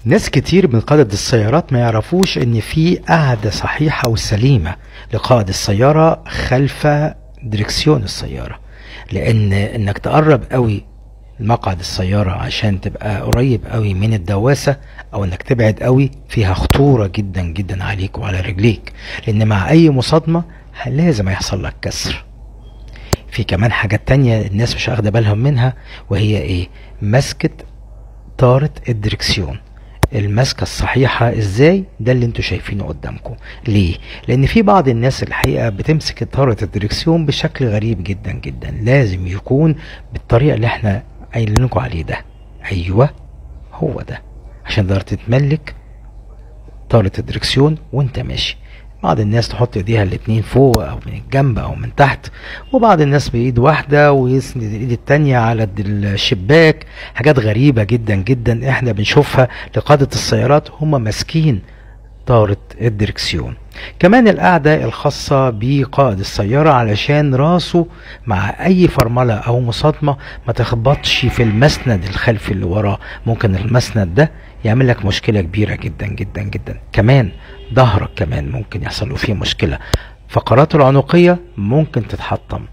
ناس كتير من قادة السيارات ما يعرفوش ان في قاعدة صحيحة وسليمة لقائد السيارة خلف دركسيون السيارة لان انك تقرب قوي مقعد السيارة عشان تبقى قريب قوي من الدواسة او انك تبعد قوي فيها خطورة جدا جدا عليك وعلى رجليك لان مع اي مصادمة لازم يحصل لك كسر في كمان حاجات تانية الناس مش واخدة بالهم منها وهي ايه مسكة طارة الدركسيون المسكة الصحيحة ازاي ده اللي انتوا شايفينه قدامكم ليه لان في بعض الناس الحقيقة بتمسك طارة الدركسيون بشكل غريب جدا جدا لازم يكون بالطريقة اللي احنا قايلين لكم عليه ده ايوه هو ده عشان تقدر تتملك طارة الدركسيون وانت ماشي بعض الناس تحط ايديها الاتنين فوق او من الجنب او من تحت وبعض الناس بايد واحدة ويسند الايد التانية على الشباك حاجات غريبة جدا جدا احنا بنشوفها لقادة السيارات هم ماسكين طارة الدركسيون كمان القعدة الخاصة بقائد السيارة علشان راسه مع أي فرملة أو مصادمة ما تخبطش في المسند الخلفي اللي وراه ممكن المسند ده يعمل لك مشكلة كبيرة جدا جدا جدا كمان ظهرك كمان ممكن يحصل له فيه مشكلة فقراته العنقية ممكن تتحطم